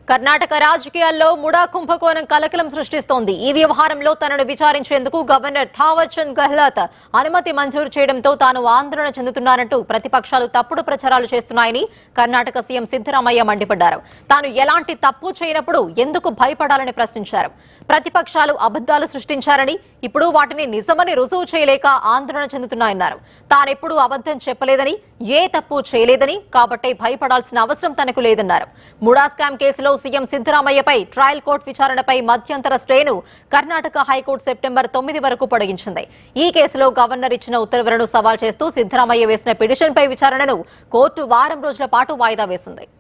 కర్ణాటక రాజకీయాల్లో ముడా కుంభకోణం కలకలం సృష్టిస్తోంది ఈ వ్యవహారంలో తనను విచారించేందుకు గవర్నర్ థావర్ చంద్ గెహ్లాట్ అనుమతి మంజూరు చేయడంతో తాను ఆందోళన చెందుతున్నానంటూ ప్రతిపక్షాలు తప్పుడు ప్రచారాలు చేస్తున్నాయని కర్ణాటక సీఎం సిద్దరామయ్య మండిపడ్డారు తాను ఎలాంటి తప్పు చేయనప్పుడు ఎందుకు భయపడాలని ప్రశ్నించారు ప్రతిపక్షాలు అబద్దాలు సృష్టించారని ఇప్పుడు వాటిని నిజమని రుజువు చేయలేక ఆందోళన చెందుతున్నాయన్నారు తానెప్పుడూ అబద్దం చెప్పలేదని ఏ తప్పు చేయలేదని కాబట్టే భయపడాల్సిన అవసరం తనకు లేదన్నారు ముడా స్కామ్ కేసులో సీఎం సిద్దరామయ్యపై ట్రయల్ కోర్టు విచారణపై మధ్యంతర స్టేను కర్ణాటక హైకోర్టు సెప్టెంబర్ తొమ్మిది వరకు పొడిగించింది ఈ కేసులో గవర్నర్ ఇచ్చిన ఉత్తర్వులను సవాల్ చేస్తూ సిద్దరామయ్య వేసిన పిటిషన్పై విచారణను కోర్టు వారం రోజుల పాటు వాయిదా వేసింది